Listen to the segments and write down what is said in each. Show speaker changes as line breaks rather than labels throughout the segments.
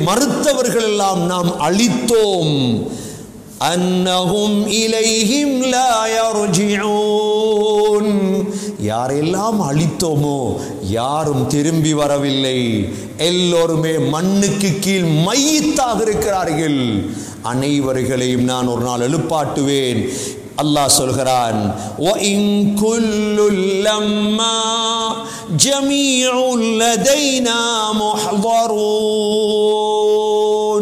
மறுத்தவர்கள் எல்லாம் நாம் அழித்தோம் அன்னஹும் இலைஹிம் லா யர்ஜிஊன் யாரெல்லாம் அழித்தோமோ யாரும் திரும்பி வரவில்லை எல்லோருமே மண்ணுக்கு கீழ் மையத்தாக இருக்கிறார்கள் அனைவர்களையும் நான் ஒரு நாள் எழுப்பாட்டுவேன் அல்லாஹ் சொல்கிறான் وَإِن كُلٌّ لَّمَّا جَمِيعٌ لَّدَيْنَا مُحْضَرُونَ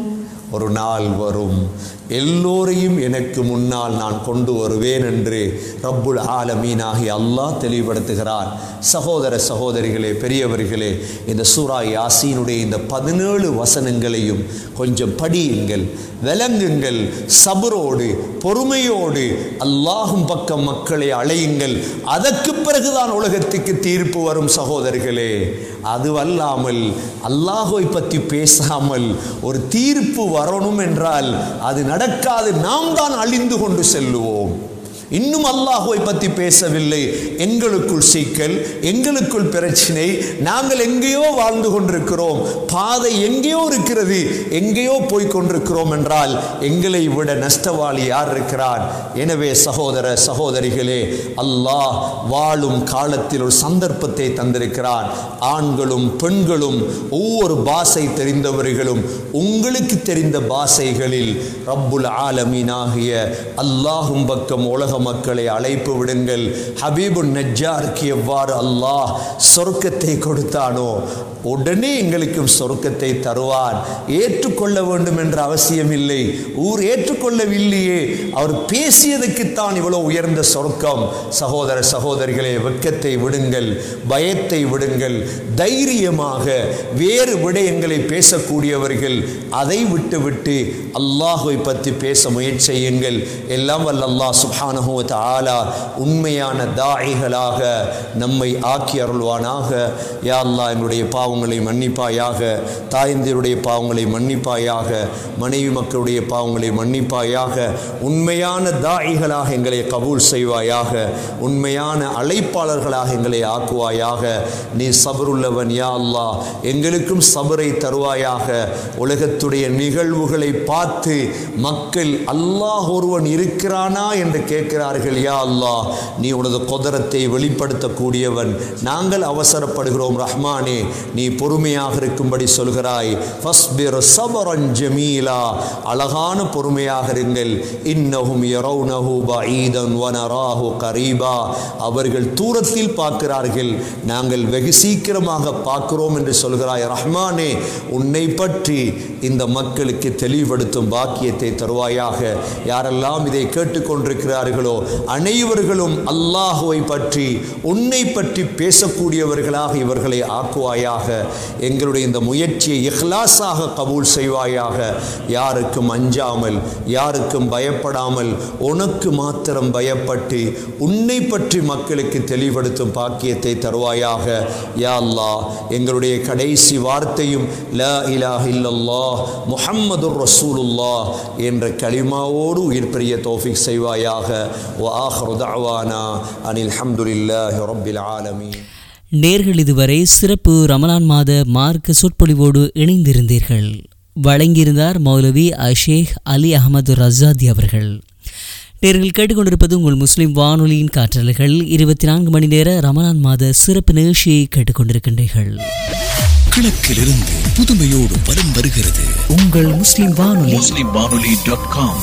ஒரு நாள் வரும் எல்லோரையும் எனக்கு முன்னால் நான் கொண்டு வருவேன் என்று ரப்புல் ஆலமீனாகி அல்லாஹ் தெளிவுபடுத்துகிறார் சகோதர சகோதரிகளே பெரியவர்களே இந்த சூரா யாசீனுடைய இந்த பதினேழு வசனங்களையும் கொஞ்சம் படியுங்கள் விளங்குங்கள் சபரோடு பொறுமையோடு அல்லாஹும் பக்கம் மக்களை அழையுங்கள் அதற்கு பிறகுதான் உலகத்துக்கு தீர்ப்பு வரும் சகோதரர்களே அதுவல்லாமல் அல்லாஹை பற்றி பேசாமல் ஒரு தீர்ப்பு வரணும் என்றால் அது நடக்காது நாம் தான் அழிந்து கொண்டு செல்லுவோம் இன்னும் அல்லாஹுவை பற்றி பேசவில்லை எங்களுக்குள் சிக்கல் எங்களுக்குள் பிரச்சனை நாங்கள் எங்கேயோ வாழ்ந்து கொண்டிருக்கிறோம் பாதை எங்கேயோ இருக்கிறது எங்கேயோ போய் கொண்டிருக்கிறோம் என்றால் எங்களை விட நஷ்டவாளி யார் இருக்கிறார் எனவே சகோதர சகோதரிகளே அல்லாஹ் வாழும் காலத்தில் ஒரு சந்தர்ப்பத்தை தந்திருக்கிறான் ஆண்களும் பெண்களும் ஒவ்வொரு பாஷை தெரிந்தவர்களும் உங்களுக்கு தெரிந்த பாஷைகளில் ரப்புல் ஆலமீனாகிய அல்லாஹும் பக்கம் உலக மக்களை அழைப்பு விடுங்கள் ஹபீபுன் நஜ்ஜாருக்கு எவ்வாறு அல்லாஹ் சொர்க்கத்தை கொடுத்தானோ உடனே எங்களுக்கும் சொர்க்கத்தை தருவான் ஏற்றுக்கொள்ள வேண்டும் என்ற அவசியம் இல்லை ஊர் ஏற்றுக்கொள்ளவில்லையே அவர் பேசியதுக்குத்தான் இவ்வளவு உயர்ந்த சொர்க்கம் சகோதர சகோதரிகளே வெட்கத்தை விடுங்கள் பயத்தை விடுங்கள் தைரியமாக வேறு விடயங்களை பேசக்கூடியவர்கள் அதை விட்டுவிட்டு அல்லாஹுவை பற்றி பேச முயற்சி செய்யுங்கள் எல்லாம் வல்ல அல்லாஹ் சுப்ஹானஹு வ தஆலா உண்மையான தாயிகளாக நம்மை ஆக்கி அருள்வானாக யா அல்லாஹ் எங்களுடைய பாவங்களை மன்னிப்பாயாக தாய்ந்தருடைய பாவங்களை மன்னிப்பாயாக மனைவி மக்களுடைய பாவங்களை மன்னிப்பாயாக உண்மையான தாயிகளாக எங்களை கபூல் செய்வாயாக உண்மையான அழைப்பாளர்களாக எங்களை ஆக்குவாயாக நீ சபருள்ளவன் யா அல்லாஹ் எங்களுக்கும் சபரை தருவாயாக உலகத்துடைய நிகழ்வுகளை பார்த்து மக்கள் அல்லாஹ் ஒருவன் இருக்கிறானா என்று கேட்கிறார்கள் யா அல்லாஹ் நீ உனது கொதரத்தை வெளிப்படுத்தக்கூடியவன் நாங்கள் அவசரப்படுகிறோம் ரஹ்மானே நீ பொறுமையாக இருக்கும்படி சொல்கிறாய் ஃபஸ்பிர் சபரன் ஜமீலா அழகான பொறுமையாக இருங்கள் இன்னஹும் யரௌனஹு பஈதன் வனராஹு கரீபா அவர்கள் தூரத்தில் பார்க்கிறார்கள் நாங்கள் வெகு சீக்கிரமாக பார்க்கிறோம் என்று சொல்கிறாய் ரஹ்மானே உன்னை பற்றி இந்த மக்களுக்கு தெளிவுபடுத்தும் பாக்கியத்தை தருவாயாக யாரெல்லாம் இதை கேட்டுக்கொண்டிருக்கிறார்களோ அனைவர்களும் அல்லாஹுவை பற்றி உன்னை பற்றி பேசக்கூடியவர்களாக இவர்களை ஆக்குவாயாக எங்களுடைய இந்த முயற்சியை இஹ்லாஸாக கபூல் செய்வாயாக யாருக்கும் அஞ்சாமல் யாருக்கும் பயப்படாமல் உனக்கு மாத்திரம் பயப்பட்டு உன்னை பற்றி மக்களுக்கு தெளிவுபடுத்தும் பாக்கியத்தை தருவாயாக யா அல்லாஹ் எங்களுடைய கடைசி வார்த்தையும் லா இலாஹ இல்லல்லாஹ் முஹம்மதுர் ரசூலுல்லாஹ் என்ற கலிமாவோடு உயிர் பெரிய தௌஃபிக் செய்வாயாக வ ஆஹ்ரு தஅவானா அனில் ஹம்துலில்லாஹி ரப்பில் ஆலமீன்
நேர்கள் இதுவரை சிறப்பு ரமலான் மாத மார்க்க சொற்பொழிவோடு இணைந்திருந்தீர்கள் வழங்கியிருந்தார் மௌலவி அஷேக் அலி அகமது ரசாதி அவர்கள் நேர்கள் கேட்டுக்கொண்டிருப்பது உங்கள் முஸ்லிம் வானொலியின் காற்றலைகள் இருபத்தி நான்கு மணி நேர ரமலான் மாத சிறப்பு நிகழ்ச்சியை கேட்டுக்கொண்டிருக்கின்றீர்கள்
கிழக்கிலிருந்து புதுமையோடு வலம் வருகிறது
உங்கள் முஸ்லிம் வானொலி
முஸ்லிம் வானொலி டாட் காம்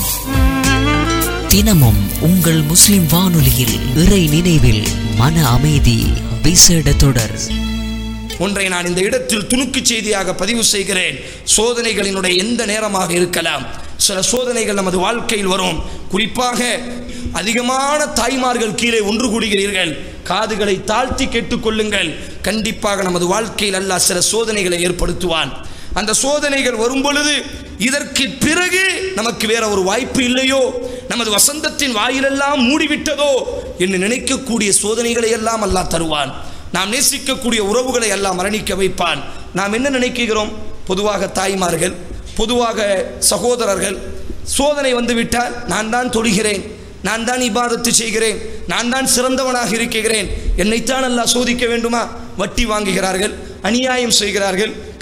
தினமும் உங்கள் முஸ்லிம் வானொலியில் இறை நினைவில் மன அமைதி விசேட தொடர்
ஒன்றை நான் இந்த இடத்தில் துணுக்கு செய்தியாக பதிவு செய்கிறேன் சோதனைகளினுடைய எந்த நேரமாக இருக்கலாம் சில சோதனைகள் நமது வாழ்க்கையில் வரும் குறிப்பாக அதிகமான தாய்மார்கள் கீழே ஒன்று கூடுகிறீர்கள் காதுகளை தாழ்த்தி கேட்டுக்கொள்ளுங்கள் கண்டிப்பாக நமது வாழ்க்கையில் அல்லாஹ் சில சோதனைகளை ஏற்படுத்துவான் அந்த சோதனைகள் வரும் பொழுது இதற்கு பிறகு நமக்கு வேற ஒரு வாய்ப்பு இல்லையோ நமது வசந்தத்தின் வாயிலெல்லாம் மூடிவிட்டதோ என்று நினைக்கக்கூடிய சோதனைகளை எல்லாம் அல்லாஹ் தருவான் நாம் நேசிக்கக்கூடிய உறவுகளை எல்லாம் மரணிக்க வைப்பான் நாம் என்ன நினைக்கிறோம் பொதுவாக தாய்மார்கள் பொதுவாக சகோதரர்கள் சோதனை வந்துவிட்டால் நான் தான் தொழுகிறேன் நான் தான் இபாதத்து செய்கிறேன் நான் தான் சிறந்தவனாக இருக்கிறேன் என்னைத்தான் அல்லாஹ் சோதிக்க வேண்டுமா வட்டி வாங்குகிறார்கள் அநியாயம் செய்கிறார்கள்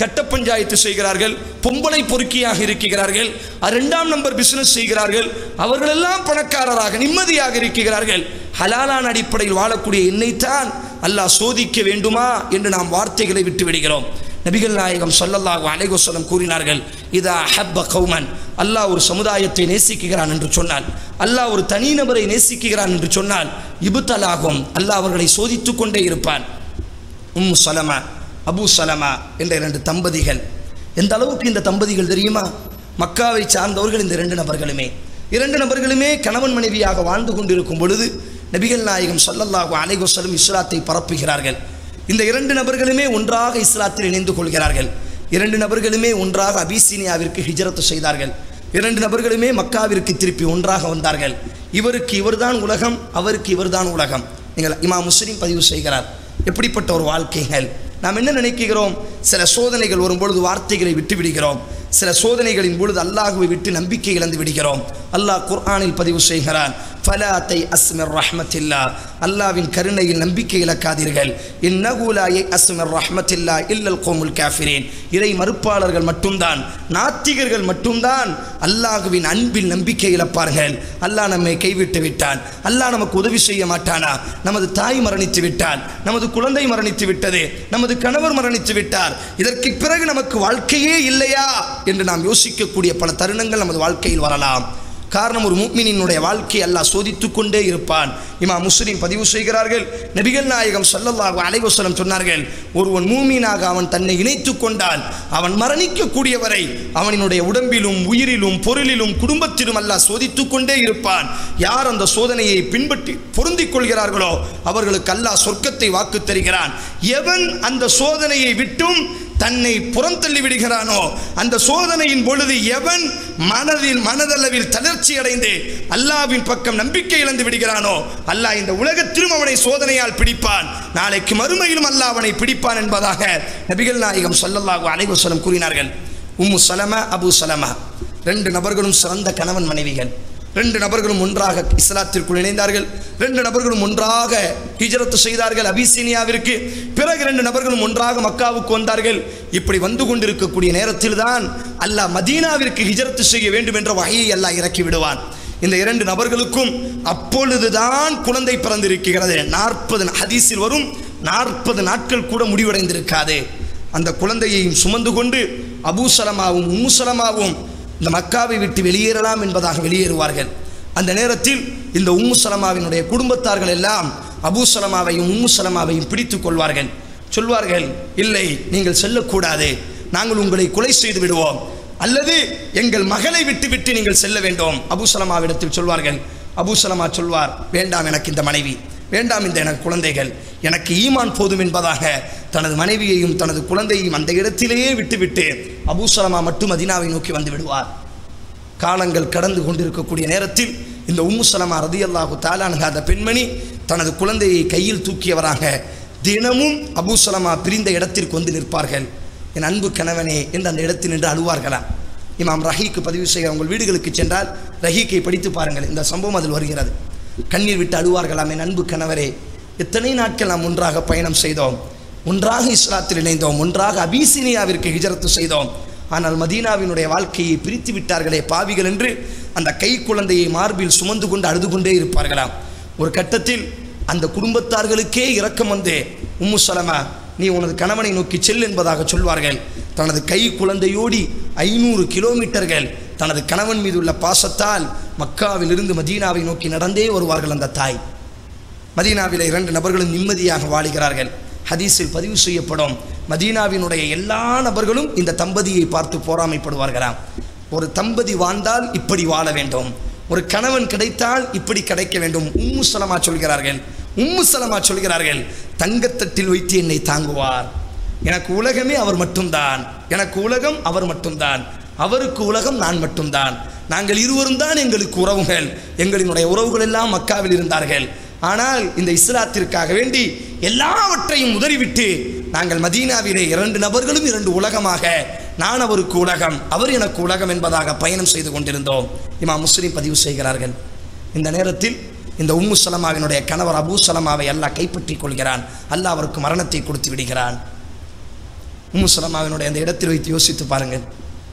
கட்ட பஞ்சாயத்து செய்கிறார்கள் பொம்பளை பொறுக்கியாக இருக்கிறார்கள் அஹ் இரண்டாம் நம்பர் பிசினஸ் செய்கிறார்கள் அவர்களெல்லாம் பணக்காரராக நிம்மதியாக இருக்கிறார்கள் ஹலாலான அடிப்படையில் வாழக்கூடிய என்னைத்தான் அல்லாஹ் சோதிக்க வேண்டுமா என்று நாம் வார்த்தைகளை விட்டு விடுகிறோம் நபிகள் நாயகம் ஸல்லல்லாஹு அலைஹி வஸல்லம் கூறினார்கள் இதா ஹப்ப கௌமன் அல்லாஹ் ஒரு சமுதாயத்தை நேசிக்கிறான் என்று சொன்னால் அல்லாஹ் ஒரு தனிநபரை நேசிக்கிறான் என்று சொன்னால் இபுத்தலாகும் அல்லாஹ் அவர்களை சோதித்துக் கொண்டே இருப்பான் உம்மு சலமா அபு சலமா என்ற இரண்டு தம்பதிகள் எந்த அளவுக்கு இந்த தம்பதிகள் தெரியுமா மக்காவை சார்ந்தவர்கள் இந்த இரண்டு நபர்களுமே இரண்டு நபர்களுமே கணவன் மனைவியாக வாழ்ந்து கொண்டிருக்கும் பொழுது நபிகள் நாயகம் ஸல்லல்லாஹு அலைஹி வஸல்லம் இஸ்லாத்தை பரப்புகிறார்கள் இந்த இரண்டு நபர்களுமே ஒன்றாக இஸ்லாத்தில் இணைந்து கொள்கிறார்கள் இரண்டு நபர்களுமே ஒன்றாக அபிசீனியாவிற்கு ஹிஜரத்து செய்தார்கள் இரண்டு நபர்களுமே மக்காவிற்கு திருப்பி ஒன்றாக வந்தார்கள் இவருக்கு இவர்தான் உலகம் அவருக்கு இவர்தான் உலகம் நீங்கள் இமா முஸ்லீம் பதிவு செய்கிறார் எப்படிப்பட்ட ஒரு வாழ்க்கைகள் நாம் என்ன நினைக்கிறோம் சில சோதனைகள் வரும்பொழுது வார்த்தைகளை விட்டு விடுகிறோம் சில சோதனைகளின் பொழுது அல்லாஹுவை விட்டு நம்பிக்கை இழந்து விடுகிறோம் அல்லாஹ் குர்ஆனில் பதிவு செய்கிறான் ஃபலாத்தை அஸ்மிர் ரஹ்மத்தில்லா அல்லாவின் கருணையில் நம்பிக்கை இழக்காதீர்கள் இந்நகூலாயை அஸ்மிர் ரஹ்மத்தில்லா இல்லல் கோமுல் காஃபிரேன் இறை மறுப்பாளர்கள் மட்டும்தான் நாத்திகர்கள் மட்டும்தான் அல்லாஹுவின் அன்பில் நம்பிக்கை இழப்பார்கள் அல்லாஹ் நம்மை கைவிட்டு விட்டான் அல்லாஹ் நமக்கு உதவி செய்ய மாட்டானா நமது தாய் மரணித்து விட்டால் நமது குழந்தை மரணித்து விட்டது நமது கணவர் மரணித்து விட்டார் இதற்கு பிறகு நமக்கு வாழ்க்கையே இல்லையா என்று நாம் யோசிக்கக்கூடிய பல தருணங்கள் நமது வாழ்க்கையில் வரலாம் காரணம் ஒரு முக்மினினுடைய வாழ்க்கை அல்லாஹ் சோதித்துக் கொண்டே இருப்பான் இமா முஸ்லிம் பதிவு செய்கிறார்கள் நபிகள் நாயகம் ஸல்லல்லாஹு அலைஹி வஸல்லம் சொன்னார்கள் ஒருவன் மூமீனாக அவன் தன்னை இணைத்துக் கொண்டால் அவன் மரணிக்கக்கூடிய வரை அவனினுடைய உடம்பிலும் உயிரிலும் பொருளிலும் குடும்பத்திலும் அல்லாஹ் சோதித்துக் கொண்டே இருப்பான் யார் அந்த சோதனையை பின்பற்றி பொருந்திக் கொள்கிறார்களோ அவர்களுக்கு அல்லாஹ் சொர்க்கத்தை வாக்கு தருகிறான் எவன் அந்த சோதனையை விட்டும் தன்னை புறந்தள்ளி விடுகிறானோ அந்த சோதனையின் பொழுது எவன் மனதில் மனதளவில் தளர்ச்சி அடைந்து அல்லாவின் பக்கம் நம்பிக்கை இழந்து விடுகிறானோ அல்லாஹ் இந்த உலகத்திலும் அவனை சோதனையால் பிடிப்பான் நாளைக்கு மறுமையிலும் அல்லாஹ் அவனை பிடிப்பான் என்பதாக நபிகள் நாயகம் ஸல்லல்லாஹு அலைஹி வஸல்லம் கூறினார்கள் உம்மு சலமா அபு சலமா ரெண்டு நபர்களும் சிறந்த கணவன் மனைவிகள் ரெண்டு நபர்களும் ஒன்றாக இஸ்லாத்திற்குள் இணைந்தார்கள் ரெண்டு நபர்களும் ஒன்றாக ஹிஜரத்து செய்தார்கள் அபிசீனியாவிற்கு பிறகு ரெண்டு நபர்களும் ஒன்றாக மக்காவுக்கு வந்தார்கள் இப்படி வந்து கொண்டிருக்கக்கூடிய நேரத்தில் தான் அல்லாஹ் மதீனாவிற்கு ஹிஜரத்து செய்ய வேண்டும் என்ற வகையை அல்லாஹ் இறக்கி விடுவான் இந்த இரண்டு நபர்களுக்கும் அப்பொழுதுதான் குழந்தை பிறந்திருக்கிறது நாற்பது ஹதீஸில் வரும் நாற்பது நாட்கள் கூட முடிவடைந்திருக்காது அந்த குழந்தையையும் சுமந்து கொண்டு அபூசலமாவும் உம்முசலமாவும் இந்த மக்காவை விட்டு வெளியேறலாம் என்பதாக வெளியேறுவார்கள் அந்த நேரத்தில் இந்த உம்மு சலமாவினுடைய குடும்பத்தார்கள் எல்லாம் அபூ சலமாவையும் உம்மு சலமாவையும் பிடித்துக் கொள்வார்கள் சொல்வார்கள் இல்லை நீங்கள் செல்லக்கூடாது நாங்கள் உங்களை கொலை செய்து விடுவோம் அல்லது எங்கள் மகளை விட்டு விட்டு நீங்கள் செல்ல வேண்டும் அபூ சலமாவிடத்தில் சொல்வார்கள் அபூ சலமா சொல்வார் வேண்டாம் எனக்கு இந்த மனைவி வேண்டாம் இந்த எனக்கு குழந்தைகள் எனக்கு ஈமான் போதும் என்பதாக தனது மனைவியையும் தனது குழந்தையையும் அந்த இடத்திலேயே விட்டுவிட்டு அபூ சலமா மட்டும் மதினாவை நோக்கி வந்து விடுவார் காலங்கள் கடந்து கொண்டிருக்கக்கூடிய நேரத்தில் இந்த உம்மு சலமா ரதியல்லாஹு தாலானுங்க அந்த பெண்மணி தனது குழந்தையை கையில் தூக்கியவராக தினமும் அபூ சலமா பிரிந்த இடத்திற்கு வந்து நிற்பார்கள் என் அன்பு கணவனே என்று அந்த இடத்தில் நின்று அழுவார்களாம் இமாம் ரஹீக்கு பதிவு செய்ய உங்கள் வீடுகளுக்கு சென்றால் ரஹீக்கை படித்து பாருங்கள் இந்த சம்பவம் அதில் வருகிறது கண்ணீர் விட்டு அழுவார்களாம் என் அன்பு கணவரே எத்தனை நாட்கள் நாம் ஒன்றாக பயணம் செய்தோம் ஒன்றாக இஸ்லாத்தில் இணைந்தோம் ஒன்றாக அபிசீனியாவிற்கு ஹிஜரத்து செய்தோம் ஆனால் மதீனாவினுடைய வாழ்க்கையை பிரித்து விட்டார்களே பாவிகள் என்று அந்த கை குழந்தையை மார்பில் சுமந்து கொண்டு அழுது கொண்டே இருப்பார்களாம் ஒரு கட்டத்தில் அந்த குடும்பத்தார்களுக்கே இரக்கம் வந்து உம்மு சலமா நீ உனது கணவனை நோக்கி செல் என்பதாக சொல்வார்கள் தனது கை குழந்தையோடி ஐநூறு கிலோமீட்டர்கள் தனது கணவன் மீது உள்ள பாசத்தால் மக்காவிலிருந்து மதீனாவை நோக்கி நடந்தே வருவார்கள் அந்த தாய் மதீனாவிலே இரண்டு நபர்களும் நிம்மதியாக வாழுகிறார்கள் ஹதீஸில் பதிவு செய்யப்படும் மதீனாவினுடைய எல்லா நபர்களும் இந்த தம்பதியை பார்த்து போராமைப்படுவார்களாம் ஒரு தம்பதி வாழ்ந்தால் இப்படி வாழ வேண்டும் ஒரு கணவன் கிடைத்தால் இப்படி கிடைக்க வேண்டும் உம்மு சலமா சொல்கிறார்கள் உம்மு சலமா சொல்கிறார்கள் தங்கத்தட்டில் வைத்து என்னை தாங்குவார் எனக்கு உலகமே அவர் மட்டும்தான் எனக்கு உலகம் அவர் மட்டும்தான் அவருக்கு உலகம் நான் மட்டும்தான் நாங்கள் இருவரும் தான் எங்களுக்கு உறவுகள் எங்களினுடைய உறவுகள் எல்லாம் மக்காவில் இருந்தார்கள் ஆனால் இந்த இஸ்லாத்திற்காக வேண்டி எல்லாவற்றையும் உதறிவிட்டு நாங்கள் மதீனாவிலே இரண்டு நபர்களும் இரண்டு உலகமாக நான் அவருக்கு உலகம் அவர் எனக்கு உலகம் என்பதாக பயணம் செய்து கொண்டிருந்தோம் இமா முஸ்லீம் பதிவு செய்கிறார்கள் இந்த நேரத்தில் இந்த உம்மு சலமாவினுடைய கணவர் அபூ சலமாவை அல்லாஹ் கைப்பற்றிக் கொள்கிறான் அல்லாஹ் அவருக்கு மரணத்தை கொடுத்து விடுகிறான் உம்மு சலமாவினுடைய அந்த இடத்தில் வைத்து யோசித்து பாருங்கள்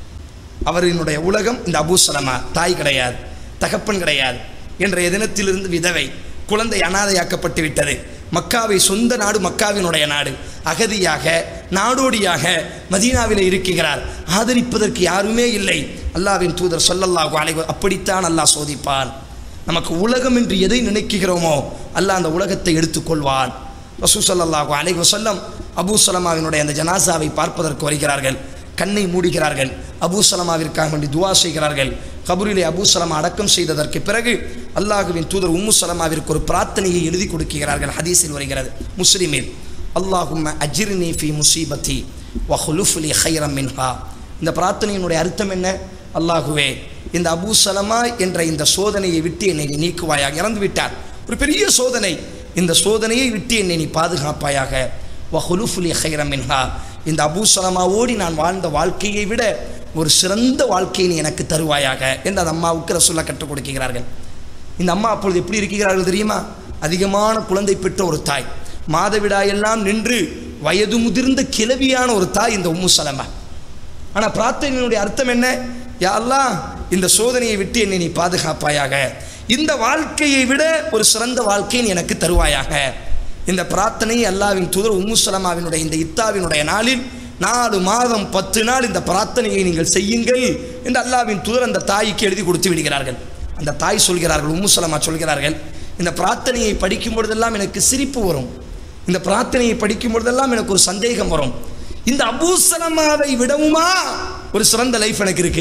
அவரினுடைய உலகம் இந்த அபூ சலமா தாய் கிடையாது தகப்பன் கிடையாது என்ற தினத்திலிருந்து விதவை குழந்தை அனாதையாக்கப்பட்டு விட்டது மக்காவை சொந்த நாடு மக்காவினுடைய நாடு அகதியாக நாடோடியாக மதீனாவிலே இருக்கிறார் ஆதரிப்பதற்கு யாருமே இல்லை அல்லாவின் தூதர் சொல்லல்லாஹு அலைஹி அப்படித்தான் அல்லாஹ் சோதிப்பான் நமக்கு உலகம் என்று எதை நினைக்கிறோமோ அல்லாஹ் அந்த உலகத்தை எடுத்துக்கொள்வான் ரசூ ஸல்லல்லாஹு அலைஹி வஸல்லம் அபூ சலமாவினுடைய அந்த ஜனாசாவை பார்ப்பதற்கு வருகிறார்கள் கண்ணை மூடுகிறார்கள் அபூ சலமாவிற்காக வேண்டி துவா செய்கிறார்கள் கபூரிலே அபூ சலமா அடக்கம் செய்ததற்கு பிறகு அல்லாஹுவின் தூதர் உம்மு சலமாவிற்கு ஒரு பிரார்த்தனையை எழுதி கொடுக்கிறார்கள் ஹதீஸில் வருகிறது முஸ்லிமில் அல்லாஹும்ம அஜிர்னி ஃபி முசீபத்தி வஹுலுஃபுலி ஹைரம் மின்ஹா இந்த பிரார்த்தனையினுடைய அர்த்தம் என்ன அல்லாஹுவே இந்த அபூ சலமா என்ற இந்த சோதனையை விட்டு என்னை நீ நீக்குவாயாக இறந்து விட்டார் ஒரு பெரிய சோதனை இந்த சோதனையை விட்டு என்னை நீ பாதுகாப்பாயாக வஹுலுஃபுலி ஹைரம் மின்ஹா இந்த அபூ சலமாவோடி நான் வாழ்ந்த வாழ்க்கையை விட ஒரு சிறந்த வாழ்க்கையை நீ எனக்கு தருவாயாக என்று அந்த அம்மாவுக்கு ரசூல்லா கற்றுக் கொடுக்கிறார்கள் இந்த அம்மா அப்பொழுது எப்படி இருக்கிறார்கள் தெரியுமா அதிகமான குழந்தை பெற்ற ஒரு தாய் மாதவிடாயெல்லாம் நின்று வயது முதிர்ந்த கிழவியான ஒரு தாய் இந்த உம்மு சலமா ஆனால் பிரார்த்தனையினுடைய அர்த்தம் என்ன யா அல்லாஹ் இந்த சோதனையை விட்டு என்னை நீ பாதுகாப்பாயாக இந்த வாழ்க்கையை விட ஒரு சிறந்த வாழ்க்கையை நீ எனக்கு தருவாயாக இந்த பிரார்த்தனை அல்லாவின் தூதர் உம்மு சலமாவினுடைய இந்த இத்தாவினுடைய நாளில் நாலு மாதம் பத்து நாள் இந்த பிரார்த்தனையை நீங்கள் செய்யுங்கள் என்று அல்லாவின் தூதர் அந்த தாய்க்கு எழுதி கொடுத்து விடுகிறார்கள் அந்த தாய் சொல்கிறார்கள் உம்மு சலமா சொல்கிறார்கள் இந்த பிரார்த்தனையை படிக்கும் பொழுதெல்லாம் எனக்கு சிரிப்பு வரும் இந்த பிரார்த்தனையை படிக்கும் பொழுதெல்லாம் எனக்கு ஒரு சந்தேகம் வரும் இந்த அபூசலமாவை விடவுமா ஒரு சிறந்த லைஃப் எனக்கு இருக்கு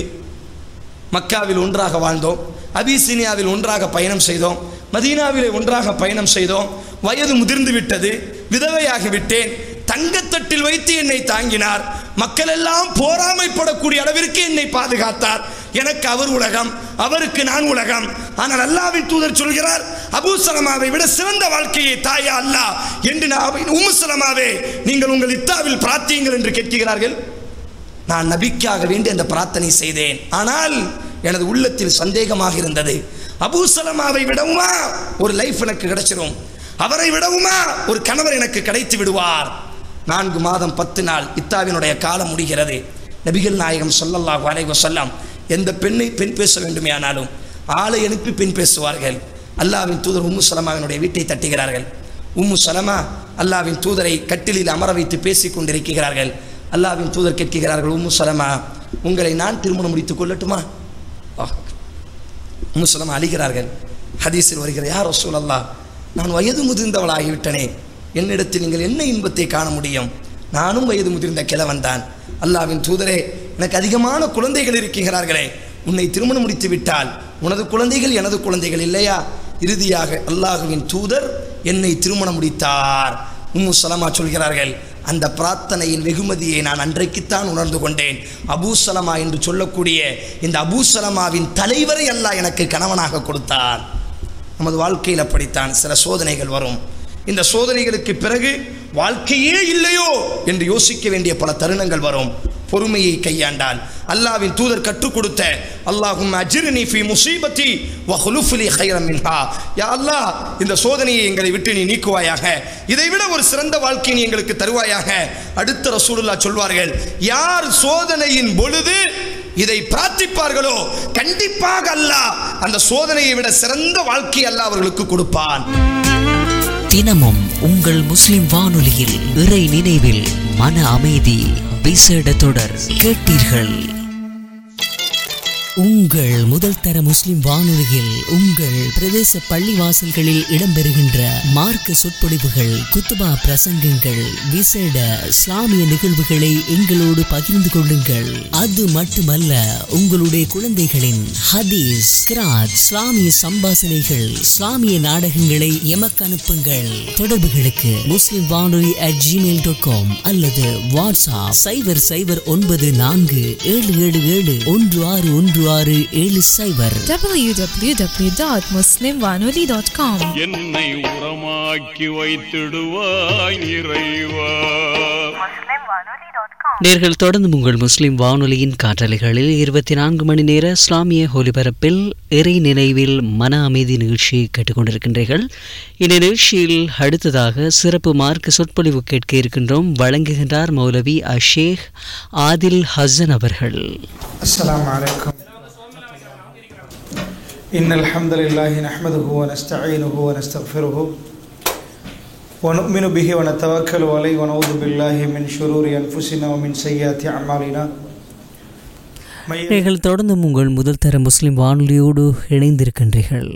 மக்காவில் ஒன்றாக வாழ்ந்தோம் அபிசீனியாவில் ஒன்றாக பயணம் செய்தோம் மதீனாவிலே ஒன்றாக பயணம் செய்தோம் வயது முதிர்ந்து விட்டது விதவையாகி விட்டேன் தங்கத்தட்டில் வைத்து என்னை தாங்கினார் மக்கள் எல்லாம் போராமைப்படக்கூடிய அளவிற்கு என்னை பாதுகாத்தார் எனக்கு அவர் உலகம் அவருக்கு நான் உலகம் ஆனால் அல்லாவின் தூதர் சொல்கிறார் அபூ சலமாவை விட சிறந்த வாழ்க்கையை தாயா அல்லாஹ் என்று நான் உம்மு சலமாவே நீங்கள் உங்கள் இத்தாவில் பிரார்த்தியுங்கள் என்று கேட்கிறார்கள் நான் நபிக்காக வேண்டி அந்த பிரார்த்தனை செய்தேன் ஆனால் எனது உள்ளத்தில் சந்தேகமாக இருந்தது அபூ சலமாவை விடவுமா ஒரு லைஃப் எனக்கு கிடைச்சிரும் அவரை விடவுமா ஒரு கணவர் எனக்கு கிடைத்து விடுவார் நான்கு மாதம் பத்து நாள் இத்தாவினுடைய காலம் முடிகிறது நபிகள் நாயகம் ஸல்லல்லாஹு அலைஹி வஸல்லம் எந்த பெண்ணை பெண் பேச வேண்டுமே ஆனாலும் ஆளை அனுப்பி பெண் பேசுவார்கள் அல்லாவின் தூதர் உம்மு சலமாவினுடைய வீட்டை தட்டுகிறார்கள் உம்மு சலமா அல்லாவின் தூதரை கட்டிலில் அமர வைத்து பேசிக் கொண்டிருக்கிறார்கள் அல்லாவின் தூதர் கேட்கிறார்கள் உம்மு சலமா உங்களை நான் திருமணம் முடித்துக் கொள்ளட்டுமா ஆஹ். உம்மு சலமா அழிகிறார்கள் ஹதீஸில் வருகிற யார் ரசூல் அல்லாஹ் நான் வயது முதிர்ந்தவளாகிவிட்டனே என்னிடத்தில் நீங்கள் என்ன இன்பத்தை காண முடியும் நானும் வயது முதிர்ந்த கிழவன் தான் அல்லாவின் தூதரே எனக்கு அதிகமான குழந்தைகள் இருக்கிறார்களே உன்னை திருமணம் முடித்து விட்டால் உனது குழந்தைகள் எனது குழந்தைகள் இல்லையா இறுதியாக அல்லாஹுவின் தூதர் என்னை திருமணம் முடித்தார் உம்மு சலமா சொல்கிறார்கள் அந்த பிரார்த்தனையின் வெகுமதியை நான் அன்றைக்குத்தான் உணர்ந்து கொண்டேன் அபூ சலமா என்று சொல்லக்கூடிய இந்த அபூ சலமாவின் தலைவரை அல்லாஹ் எனக்கு கணவனாக கொடுத்தார் நமது வாழ்க்கையில் அப்படித்தான் சில சோதனைகள் வரும் இந்த சோதனைகளுக்கு பிறகு வாழ்க்கையே இல்லையோ என்று யோசிக்க வேண்டிய பல தருணங்கள் வரும் பொறுமையை கையாண்டால் அல்லாவின் தூதர் கற்றுக் கொடுத்த அல்லாஹும் அஜிர்னி ஃபி முசீபத்தி வஹுலுஃபுலி ஹைரம் மின்ஹா யா அல்லாஹ் இந்த சோதனையை எங்களை விட்டு நீ நீக்குவாயாக இதை விட ஒரு சிறந்த வாழ்க்கை நீ எங்களுக்கு தருவாயாக அடுத்த ரசூலுல்லாஹ் சொல்வார்கள் யார் சோதனையின் பொழுது இதை பிரார்த்திப்பார்களோ கண்டிப்பாக அல்லாஹ் அந்த சோதனையை விட சிறந்த வாழ்க்கை அல்லாஹ் அவர்களுக்கு கொடுப்பான்
தினமும் உங்கள் முஸ்லிம் வானொலியில் இறை நினைவில் மன அமைதி விசேட தொடர் கேட்டீர்கள் உங்கள் முதல் தர முஸ்லிம் வானொலியில் உங்கள் பிரதேச பள்ளிவாசல்களில் இடம்பெறுகின்ற மார்க்க சொற்பொழிவுகள் குத்துபா பிரசங்கங்கள் விசேட இஸ்லாமிய நிகழ்வுகளை எங்களோடு பகிர்ந்து கொள்ளுங்கள் அது மட்டுமல்ல உங்களுடைய குழந்தைகளின் ஹதீஸ் கிராத் இஸ்லாமிய சம்பாசனைகள் இஸ்லாமிய நாடகங்களை எமக்கு அனுப்புங்கள் தொடர்புகளுக்கு முஸ்லிம் வானொலி அட் ஜிமெயில் டாட் காம் அல்லது வாட்ஸ்அப் சைபர் சைபர் ஒன்பது நான்கு ஏழு ஏழு ஏழு ஒன்று ஆறு ஒன்று ஆறு ஏழு சைபர்
www.muslimwanoli.com
என்னை உரமாக்கி வைத்திடுவாய் இறைவா
நேர்கள் தொடர்ந்து உங்கள் முஸ்லிம் வானொலியின் காற்றலைகளில் இருபத்தி நான்கு மணி நேர இஸ்லாமிய ஒலிபரப்பில் இறை நினைவில் மன அமைதி நிகழ்ச்சியை கேட்டுக்கொண்டிருக்கின்றீர்கள் இந்த நிகழ்ச்சியில் அடுத்ததாக சிறப்பு மார்க்க சொற்பொழிவு கேட்க இருக்கின்றோம் வழங்குகின்றார் மௌலவி அஷேக் ஆதில் ஹசன் அவர்கள்
السلام عليكم إن الحمد لله نحمده ونستعينه ونستغفره ونؤمن به ونتوكل عليه ونعوذ بالله من شرور أنفسنا ومن سيئات أعمالنا من يهده
நீங்கள் தொடர்ந்து உங்கள் முதல் தர முஸ்லிம் வானொலியோடு இணைந்திருக்கின்றீர்கள்